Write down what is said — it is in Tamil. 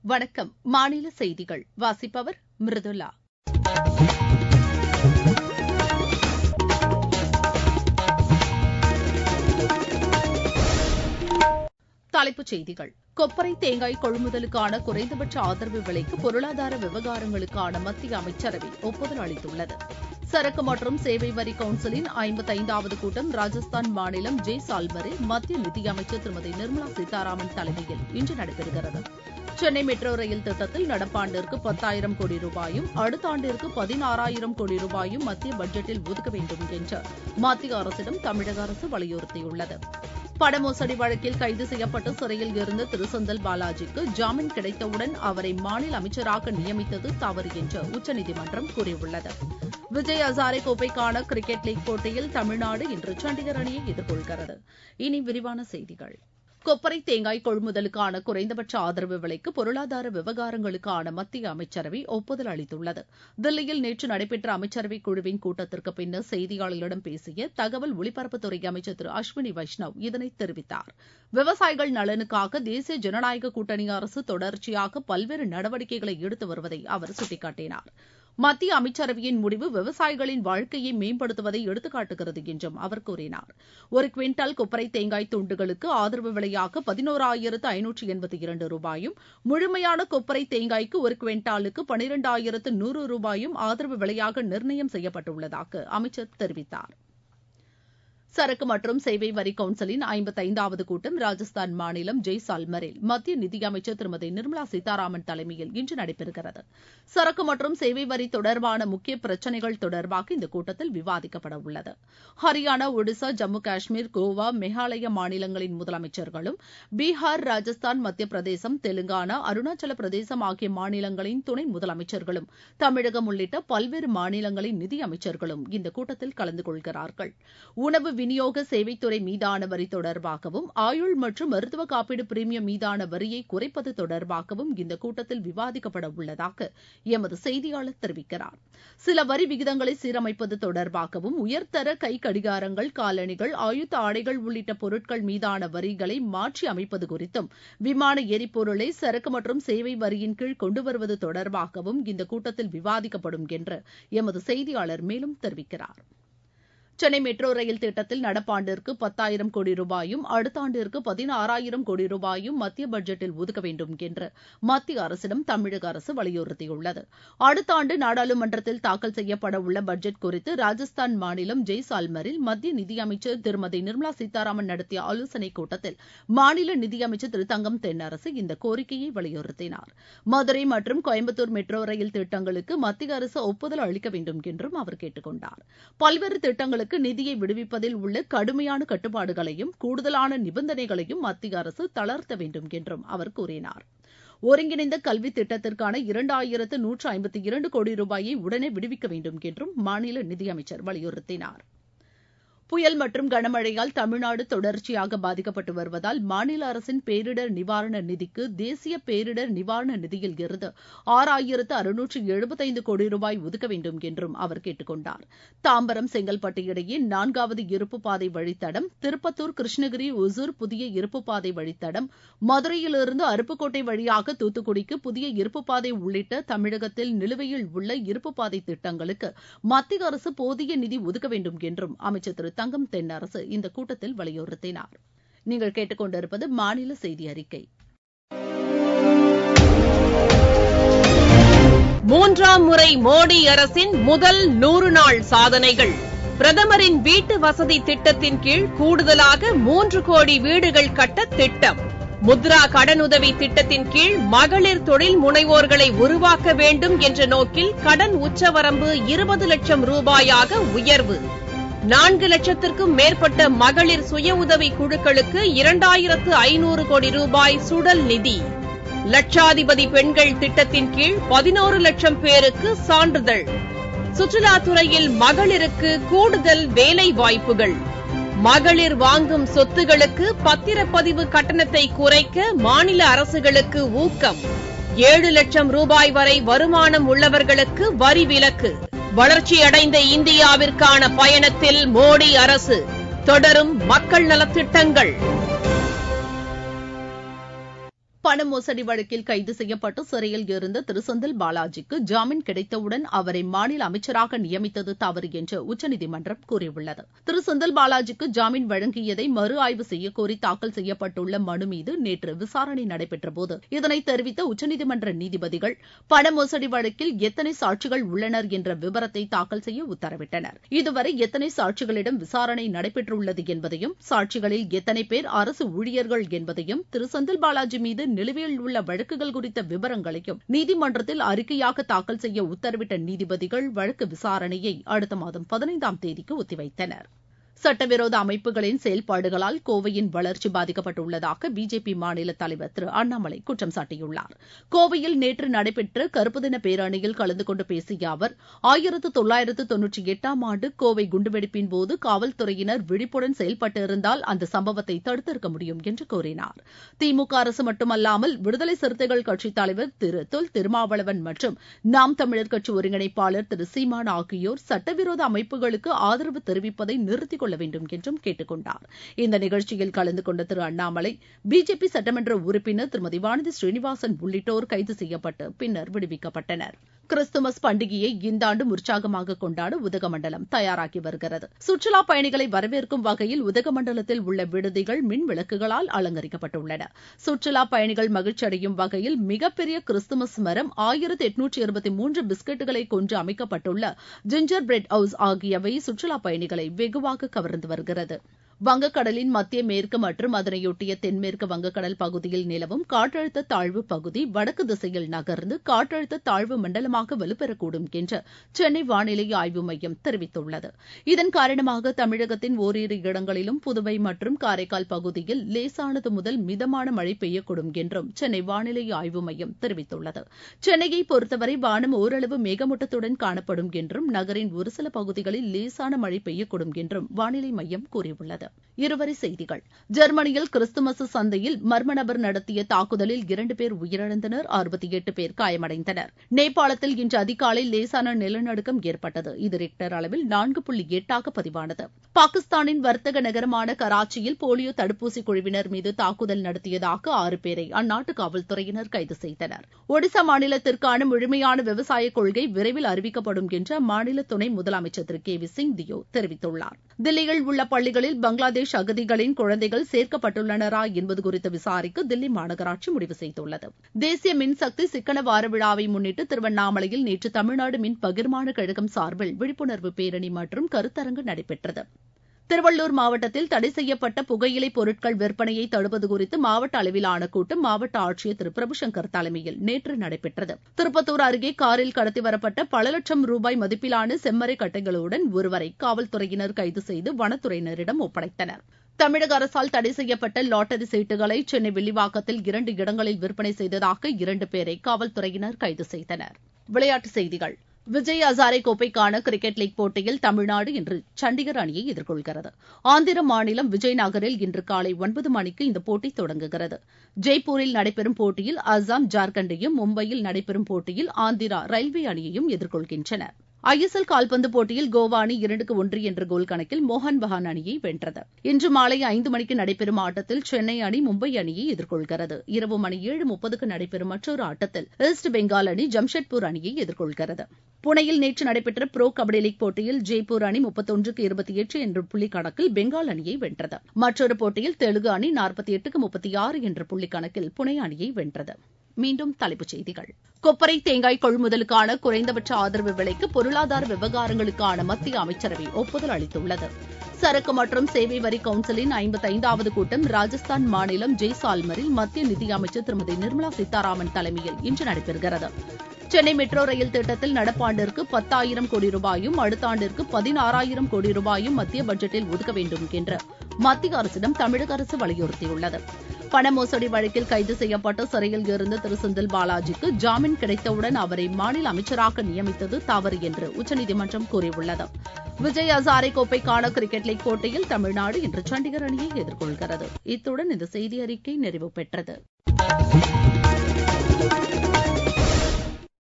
வணக்கம் மாநில செய்திகள் வாசிப்பவர் மிருதுளா தலைப்புச் செய்திகள் கொப்பரை தேங்காய் கொள்முதலுக்கான குறைந்தபட்ச ஆதரவு விலைக்கு பொருளாதார விவகாரங்களுக்கான மத்திய அமைச்சரவை ஒப்புதல் அளித்துள்ளது சரக்கு மற்றும் சேவை வரி கவுன்சிலின் ஐம்பத்தைந்தாவது கூட்டம் ராஜஸ்தான் மாநிலம் ஜெய்சால்மரில் மத்திய நிதியமைச்சர் திருமதி நிர்மலா சீதாராமன் தலைமையில் இன்று நடைபெறுகிறது சென்னை மெட்ரோ ரயில் திட்டத்தில் நடப்பாண்டிற்கு பத்தாயிரம் கோடி ரூபாயும் அடுத்த ஆண்டிற்கு பதினாறாயிரம் கோடி ரூபாயும் மத்திய பட்ஜெட்டில் ஒதுக்க வேண்டும் என்று மத்திய அரசிடம் தமிழக அரசு வலியுறுத்தியுள்ளது பண மோசடி வழக்கில் கைது செய்யப்பட்டு சிறையில் இருந்த திரு செந்தில் பாலாஜிக்கு ஜாமீன் கிடைத்தவுடன் அவரை மாநில அமைச்சராக நியமித்தது தவறு என்று உச்சநீதிமன்றம் கூறியுள்ளது விஜய் ஹசாரே கோப்பைக்கான கிரிக்கெட் லீக் போட்டியில் தமிழ்நாடு இன்று சண்டிகர் அணியை எதிர்கொள்கிறது இனி விரிவான செய்திகள் கொப்பரை தேங்காய் கொள்முதலுக்கான குறைந்தபட்ச ஆதரவு விலைக்கு பொருளாதார விவகாரங்களுக்கான மத்திய அமைச்சரவை ஒப்புதல் அளித்துள்ளது தில்லியில் நேற்று நடைபெற்ற அமைச்சரவை குழுவின் கூட்டத்திற்கு பின்னர் செய்தியாளர்களிடம் பேசிய தகவல் ஒலிபரப்புத்துறை அமைச்சர் திரு அஸ்வினி வைஷ்ணவ் இதனை தெரிவித்தார் விவசாயிகள் நலனுக்காக தேசிய ஜனநாயக கூட்டணி அரசு தொடர்ச்சியாக பல்வேறு நடவடிக்கைகளை எடுத்து வருவதை அவர் சுட்டிக்காட்டினார் மத்திய அமைச்சரவையின் முடிவு விவசாயிகளின் வாழ்க்கையை மேம்படுத்துவதை எடுத்துக்காட்டுகிறது என்றும் அவர் கூறினார் ஒரு குவிண்டால் கொப்பரை தேங்காய் துண்டுகளுக்கு ஆதரவு விலையாக பதினோராயிரத்து ஐநூற்று எண்பத்தி இரண்டு ரூபாயும் முழுமையான கொப்பரை தேங்காய்க்கு ஒரு குவிண்டாலுக்கு பனிரெண்டாயிரத்து நூறு ரூபாயும் ஆதரவு விலையாக நிர்ணயம் செய்யப்பட்டுள்ளதாக அமைச்சர் தெரிவித்தார் சரக்கு மற்றும் சேவை வரி கவுன்சிலின் ஐம்பத்தைந்தாவது கூட்டம் ராஜஸ்தான் மாநிலம் ஜெய்சால்மரில் மத்திய நிதியமைச்சர் திருமதி நிர்மலா சீதாராமன் தலைமையில் இன்று நடைபெறுகிறது சரக்கு மற்றும் சேவை வரி தொடர்பான முக்கிய பிரச்சினைகள் தொடர்பாக இந்த கூட்டத்தில் விவாதிக்கப்பட உள்ளது ஹரியானா ஒடிசா ஜம்மு காஷ்மீர் கோவா மேகாலயா மாநிலங்களின் முதலமைச்சர்களும் பீகார் ராஜஸ்தான் மத்திய பிரதேசம் தெலுங்கானா அருணாச்சல பிரதேசம் ஆகிய மாநிலங்களின் துணை முதலமைச்சர்களும் தமிழகம் உள்ளிட்ட பல்வேறு மாநிலங்களின் நிதியமைச்சர்களும் இந்த கூட்டத்தில் கலந்து கொள்கிறார்கள் உணவு விநியோக சேவைத்துறை மீதான வரி தொடர்பாகவும் ஆயுள் மற்றும் மருத்துவ காப்பீடு பிரீமியம் மீதான வரியை குறைப்பது தொடர்பாகவும் இந்த கூட்டத்தில் விவாதிக்கப்பட உள்ளதாக எமது செய்தியாளர் தெரிவிக்கிறார் சில வரி விகிதங்களை சீரமைப்பது தொடர்பாகவும் உயர்தர கை கடிகாரங்கள் காலணிகள் ஆயுத்த ஆடைகள் உள்ளிட்ட பொருட்கள் மீதான வரிகளை மாற்றி அமைப்பது குறித்தும் விமான எரிபொருளை சரக்கு மற்றும் சேவை வரியின் கீழ் கொண்டு வருவது தொடர்பாகவும் இந்த கூட்டத்தில் விவாதிக்கப்படும் என்று எமது செய்தியாளர் மேலும் தெரிவிக்கிறார் சென்னை மெட்ரோ ரயில் திட்டத்தில் நடப்பாண்டிற்கு பத்தாயிரம் கோடி ரூபாயும் அடுத்த ஆண்டிற்கு பதினாறாயிரம் கோடி ரூபாயும் மத்திய பட்ஜெட்டில் ஒதுக்க வேண்டும் என்று மத்திய அரசிடம் தமிழக அரசு வலியுறுத்தியுள்ளது அடுத்த ஆண்டு நாடாளுமன்றத்தில் தாக்கல் செய்யப்பட உள்ள பட்ஜெட் குறித்து ராஜஸ்தான் மாநிலம் ஜெய்சால்மரில் மத்திய நிதியமைச்சர் திருமதி நிர்மலா சீதாராமன் நடத்திய ஆலோசனைக் கூட்டத்தில் மாநில நிதியமைச்சர் திரு தங்கம் தென்னரசு இந்த கோரிக்கையை வலியுறுத்தினார் மதுரை மற்றும் கோயம்புத்தூர் மெட்ரோ ரயில் திட்டங்களுக்கு மத்திய அரசு ஒப்புதல் அளிக்க வேண்டும் என்றும் அவர் கேட்டுக் கொண்டார் பல்வேறு திட்டங்களுக்கு அவர்களுக்கு நிதியை விடுவிப்பதில் உள்ள கடுமையான கட்டுப்பாடுகளையும் கூடுதலான நிபந்தனைகளையும் மத்திய அரசு தளர்த்த வேண்டும் என்றும் அவர் கூறினார் ஒருங்கிணைந்த கல்வி திட்டத்திற்கான இரண்டாயிரத்து நூற்று ஐம்பத்தி இரண்டு கோடி ரூபாயை உடனே விடுவிக்க வேண்டும் என்றும் மாநில நிதியமைச்சர் வலியுறுத்தினார் புயல் மற்றும் கனமழையால் தமிழ்நாடு தொடர்ச்சியாக பாதிக்கப்பட்டு வருவதால் மாநில அரசின் பேரிடர் நிவாரண நிதிக்கு தேசிய பேரிடர் நிவாரண நிதியில் இருந்து ஆறாயிரத்து அறுநூற்று எழுபத்தைந்து கோடி ரூபாய் ஒதுக்க வேண்டும் என்றும் அவர் கேட்டுக் கொண்டார் தாம்பரம் செங்கல்பட்டு இடையே நான்காவது இருப்பு பாதை வழித்தடம் திருப்பத்தூர் கிருஷ்ணகிரி ஒசூர் புதிய இருப்பு பாதை வழித்தடம் மதுரையிலிருந்து அருப்புக்கோட்டை வழியாக தூத்துக்குடிக்கு புதிய இருப்பு பாதை உள்ளிட்ட தமிழகத்தில் நிலுவையில் உள்ள இருப்பு பாதை திட்டங்களுக்கு மத்திய அரசு போதிய நிதி ஒதுக்க வேண்டும் என்றும் அமைச்சர் திரு தங்கம் தென்னரசு இந்த கூட்டத்தில் வலியுறுத்தினார் நீங்கள் கேட்டுக்கொண்டிருப்பது மாநில செய்தி அறிக்கை மூன்றாம் முறை மோடி அரசின் முதல் நூறு நாள் சாதனைகள் பிரதமரின் வீட்டு வசதி திட்டத்தின் கீழ் கூடுதலாக மூன்று கோடி வீடுகள் கட்ட திட்டம் முத்ரா கடனுதவி திட்டத்தின் கீழ் மகளிர் தொழில் முனைவோர்களை உருவாக்க வேண்டும் என்ற நோக்கில் கடன் உச்சவரம்பு இருபது லட்சம் ரூபாயாக உயர்வு நான்கு லட்சத்திற்கும் மேற்பட்ட மகளிர் சுய உதவி குழுக்களுக்கு இரண்டாயிரத்து ஐநூறு கோடி ரூபாய் சுடல் நிதி லட்சாதிபதி பெண்கள் திட்டத்தின் கீழ் பதினோரு லட்சம் பேருக்கு சான்றிதழ் சுற்றுலாத்துறையில் மகளிருக்கு கூடுதல் வேலை வாய்ப்புகள் மகளிர் வாங்கும் சொத்துகளுக்கு பத்திரப்பதிவு கட்டணத்தை குறைக்க மாநில அரசுகளுக்கு ஊக்கம் ஏழு லட்சம் ரூபாய் வரை வருமானம் உள்ளவர்களுக்கு வரி விலக்கு வளர்ச்சியடைந்த இந்தியாவிற்கான பயணத்தில் மோடி அரசு தொடரும் மக்கள் நலத்திட்டங்கள் பண மோசடி வழக்கில் கைது செய்யப்பட்டு சிறையில் இருந்த திரு செந்தில் பாலாஜிக்கு ஜாமீன் கிடைத்தவுடன் அவரை மாநில அமைச்சராக நியமித்தது தவறு என்று உச்சநீதிமன்றம் கூறியுள்ளது திரு செந்தில் பாலாஜிக்கு ஜாமீன் வழங்கியதை மறு ஆய்வு செய்யக்கோரி தாக்கல் செய்யப்பட்டுள்ள மனு மீது நேற்று விசாரணை நடைபெற்றபோது இதனை தெரிவித்த உச்சநீதிமன்ற நீதிபதிகள் பண மோசடி வழக்கில் எத்தனை சாட்சிகள் உள்ளனர் என்ற விவரத்தை தாக்கல் செய்ய உத்தரவிட்டனர் இதுவரை எத்தனை சாட்சிகளிடம் விசாரணை நடைபெற்றுள்ளது என்பதையும் சாட்சிகளில் எத்தனை பேர் அரசு ஊழியர்கள் என்பதையும் திரு செந்தில் பாலாஜி மீது நிலுவையில் உள்ள வழக்குகள் குறித்த விவரங்களையும் நீதிமன்றத்தில் அறிக்கையாக தாக்கல் செய்ய உத்தரவிட்ட நீதிபதிகள் வழக்கு விசாரணையை அடுத்த மாதம் பதினைந்தாம் தேதிக்கு ஒத்திவைத்தனர் சட்டவிரோத அமைப்புகளின் செயல்பாடுகளால் கோவையின் வளர்ச்சி பாதிக்கப்பட்டுள்ளதாக பிஜேபி மாநில தலைவர் திரு அண்ணாமலை குற்றம் சாட்டியுள்ளார் கோவையில் நேற்று நடைபெற்ற கருப்பு தின பேரணியில் கலந்து கொண்டு பேசிய அவர் ஆயிரத்து தொள்ளாயிரத்து தொன்னூற்றி எட்டாம் ஆண்டு கோவை குண்டுவெடிப்பின் போது காவல்துறையினர் விழிப்புடன் செயல்பட்டிருந்தால் அந்த சம்பவத்தை தடுத்திருக்க முடியும் என்று கூறினார் திமுக அரசு மட்டுமல்லாமல் விடுதலை சிறுத்தைகள் கட்சித் தலைவர் திரு தொல் திருமாவளவன் மற்றும் நாம் தமிழர் கட்சி ஒருங்கிணைப்பாளர் திரு சீமான் ஆகியோர் சட்டவிரோத அமைப்புகளுக்கு ஆதரவு தெரிவிப்பதை நிறுத்திக் கொள்ள வேண்டும் என்றும் கேட்டுக் கொண்டார் இந்த நிகழ்ச்சியில் கலந்து கொண்ட திரு அண்ணாமலை பிஜேபி சட்டமன்ற உறுப்பினர் திருமதி வானதி ஸ்ரீனிவாசன் உள்ளிட்டோர் கைது செய்யப்பட்டு பின்னர் விடுவிக்கப்பட்டனர் கிறிஸ்துமஸ் பண்டிகையை இந்த ஆண்டும் உற்சாகமாக கொண்டாட உதகமண்டலம் தயாராகி வருகிறது சுற்றுலா பயணிகளை வரவேற்கும் வகையில் உதகமண்டலத்தில் உள்ள விடுதிகள் மின் விளக்குகளால் அலங்கரிக்கப்பட்டுள்ளன சுற்றுலா பயணிகள் மகிழ்ச்சி அடையும் வகையில் மிகப்பெரிய கிறிஸ்துமஸ் மரம் ஆயிரத்து எட்நூற்றி இருபத்தி மூன்று பிஸ்கெட்டுகளை கொண்டு அமைக்கப்பட்டுள்ள ஜிஞ்சர் பிரெட் ஹவுஸ் ஆகியவை சுற்றுலா பயணிகளை வெகுவாக கவர்ந்து வருகிறது வங்கக்கடலின் மத்திய மேற்கு மற்றும் அதனையொட்டிய தென்மேற்கு வங்கக்கடல் பகுதியில் நிலவும் காற்றழுத்த தாழ்வு பகுதி வடக்கு திசையில் நகர்ந்து காற்றழுத்த தாழ்வு மண்டலமாக வலுப்பெறக்கூடும் என்று சென்னை வானிலை ஆய்வு மையம் தெரிவித்துள்ளது இதன் காரணமாக தமிழகத்தின் ஓரிரு இடங்களிலும் புதுவை மற்றும் காரைக்கால் பகுதியில் லேசானது முதல் மிதமான மழை பெய்யக்கூடும் என்றும் சென்னை வானிலை ஆய்வு மையம் தெரிவித்துள்ளது சென்னையை பொறுத்தவரை வானம் ஓரளவு மேகமூட்டத்துடன் காணப்படும் என்றும் நகரின் ஒரு சில பகுதிகளில் லேசான மழை பெய்யக்கூடும் என்றும் வானிலை மையம் கூறியுள்ளது இருவரி செய்திகள் ஜெர்மனியில் கிறிஸ்துமஸ் சந்தையில் மர்ம நபர் நடத்திய தாக்குதலில் இரண்டு பேர் உயிரிழந்தனர் அறுபத்தி எட்டு பேர் காயமடைந்தனர் நேபாளத்தில் இன்று அதிகாலை லேசான நிலநடுக்கம் ஏற்பட்டது இது ரிக்டர் அளவில் நான்கு புள்ளி எட்டாக பதிவானது பாகிஸ்தானின் வர்த்தக நகரமான கராச்சியில் போலியோ தடுப்பூசி குழுவினர் மீது தாக்குதல் நடத்தியதாக ஆறு பேரை அந்நாட்டு காவல்துறையினர் கைது செய்தனர் ஒடிசா மாநிலத்திற்கான முழுமையான விவசாய கொள்கை விரைவில் அறிவிக்கப்படும் என்று அம்மாநில துணை முதலமைச்சர் திரு கே வி சிங் தியோ தெரிவித்துள்ளார் தில்லியில் உள்ள பள்ளிகளில் பங்களாதேஷ் அகதிகளின் குழந்தைகள் சேர்க்கப்பட்டுள்ளனரா என்பது குறித்து விசாரிக்க தில்லி மாநகராட்சி முடிவு செய்துள்ளது தேசிய மின்சக்தி சிக்கன வார விழாவை முன்னிட்டு திருவண்ணாமலையில் நேற்று தமிழ்நாடு மின் பகிர்மான கழகம் சார்பில் விழிப்புணர்வு பேரணி மற்றும் கருத்தரங்கு நடைபெற்றது திருவள்ளூர் மாவட்டத்தில் தடை செய்யப்பட்ட புகையிலை பொருட்கள் விற்பனையை தடுப்பது குறித்து மாவட்ட அளவிலான கூட்டம் மாவட்ட ஆட்சியர் திரு பிரபுசங்கர் தலைமையில் நேற்று நடைபெற்றது திருப்பத்தூர் அருகே காரில் கடத்தி வரப்பட்ட பல லட்சம் ரூபாய் மதிப்பிலான செம்மறை கட்டைகளுடன் ஒருவரை காவல்துறையினர் கைது செய்து வனத்துறையினரிடம் ஒப்படைத்தனர் தமிழக அரசால் தடை செய்யப்பட்ட லாட்டரி சீட்டுகளை சென்னை வில்லிவாக்கத்தில் இரண்டு இடங்களில் விற்பனை செய்ததாக இரண்டு பேரை காவல்துறையினர் கைது செய்தனர் விளையாட்டுச் செய்திகள் விஜய் ஹசாரே கோப்பைக்கான கிரிக்கெட் லீக் போட்டியில் தமிழ்நாடு இன்று சண்டிகர் அணியை எதிர்கொள்கிறது ஆந்திர மாநிலம் விஜய்நகரில் இன்று காலை ஒன்பது மணிக்கு இந்த போட்டி தொடங்குகிறது ஜெய்ப்பூரில் நடைபெறும் போட்டியில் அசாம் ஜார்க்கண்டையும் மும்பையில் நடைபெறும் போட்டியில் ஆந்திரா ரயில்வே அணியையும் எதிர்கொள்கின்றன ஐஎஸ்எல் கால்பந்து போட்டியில் கோவா அணி இரண்டுக்கு ஒன்று என்ற கோல் கணக்கில் மோகன் பகான் அணியை வென்றது இன்று மாலை ஐந்து மணிக்கு நடைபெறும் ஆட்டத்தில் சென்னை அணி மும்பை அணியை எதிர்கொள்கிறது இரவு மணி ஏழு முப்பதுக்கு நடைபெறும் மற்றொரு ஆட்டத்தில் ஈஸ்ட் பெங்கால் அணி ஜம்ஷெட்பூர் அணியை எதிர்கொள்கிறது புனேயில் நேற்று நடைபெற்ற ப்ரோ கபடி லீக் போட்டியில் ஜெய்ப்பூர் அணி முப்பத்தொன்றுக்கு இருபத்தி எட்டு என்ற புள்ளி கணக்கில் பெங்கால் அணியை வென்றது மற்றொரு போட்டியில் தெலுங்கு அணி நாற்பத்தி எட்டுக்கு முப்பத்தி ஆறு என்ற புள்ளி கணக்கில் புனே அணியை வென்றது மீண்டும் தலைப்புச் செய்திகள் கொப்பரை தேங்காய் கொள்முதலுக்கான குறைந்தபட்ச ஆதரவு விலைக்கு பொருளாதார விவகாரங்களுக்கான மத்திய அமைச்சரவை ஒப்புதல் அளித்துள்ளது சரக்கு மற்றும் சேவை வரி கவுன்சிலின் ஐம்பத்தைந்தாவது கூட்டம் ராஜஸ்தான் மாநிலம் ஜெய்சால்மரில் மத்திய நிதியமைச்சர் திருமதி நிர்மலா சீதாராமன் தலைமையில் இன்று நடைபெறுகிறது சென்னை மெட்ரோ ரயில் திட்டத்தில் நடப்பாண்டிற்கு பத்தாயிரம் கோடி ரூபாயும் அடுத்த ஆண்டிற்கு பதினாறாயிரம் கோடி ரூபாயும் மத்திய பட்ஜெட்டில் ஒதுக்க வேண்டும் என்று மத்திய அரசிடம் தமிழக அரசு வலியுறுத்தியுள்ளது பண மோசடி வழக்கில் கைது செய்யப்பட்டு சிறையில் இருந்த திரு செந்தில் பாலாஜிக்கு ஜாமீன் கிடைத்தவுடன் அவரை மாநில அமைச்சராக நியமித்தது தவறு என்று உச்சநீதிமன்றம் கூறியுள்ளது விஜய் ஹசாரே கோப்பைக்கான கிரிக்கெட் லீக் போட்டியில் தமிழ்நாடு இன்று சண்டிகர் அணியை எதிர்கொள்கிறது இத்துடன் இந்த செய்தி அறிக்கை நிறைவு பெற்றது